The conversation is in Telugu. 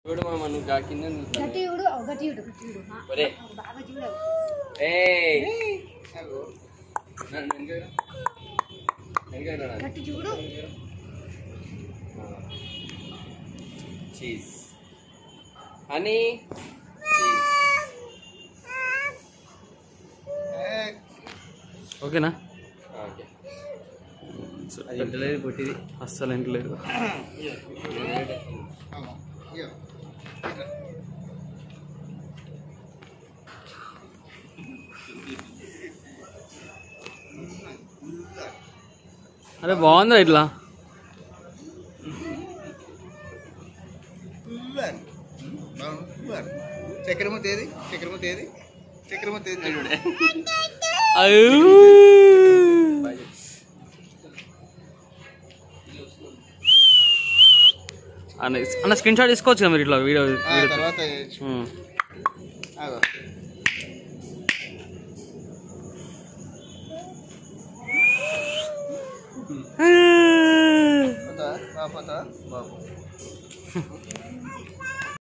చూడు మామ నువ్వు గా కింద నిల్చున్నావు. గట్టి చూడు ఓ, గట్టి చూడు గట్టి చూడు ఆ, ఒరే బాగా చూడు ఏయ్ నన్ను వెనకరా. వెనకరా నన్ను. గట్టి చూడు చీజ్ హనీ చీజ్ ఓకేనా ఓకే అది ఇంటలేదు కొట్టిది అస్సలు ఇంటలేదు అరే బాగుందా ఇట్లా చక్రమూర్తి ఏది చక్రమూర్తి ఏది చక్రమూర్తి ఏది చూడే అయ్యో. అన్న అన్న స్క్రీన్ షాట్ తీసుకోవచ్చు కదా మీరు ఇట్లా వీడియో ఆ, వీడియో తర్వాత చేయొచ్చు. ఉమ్. ఆగు. పోతావా? బాగా పోతావా? బాగు.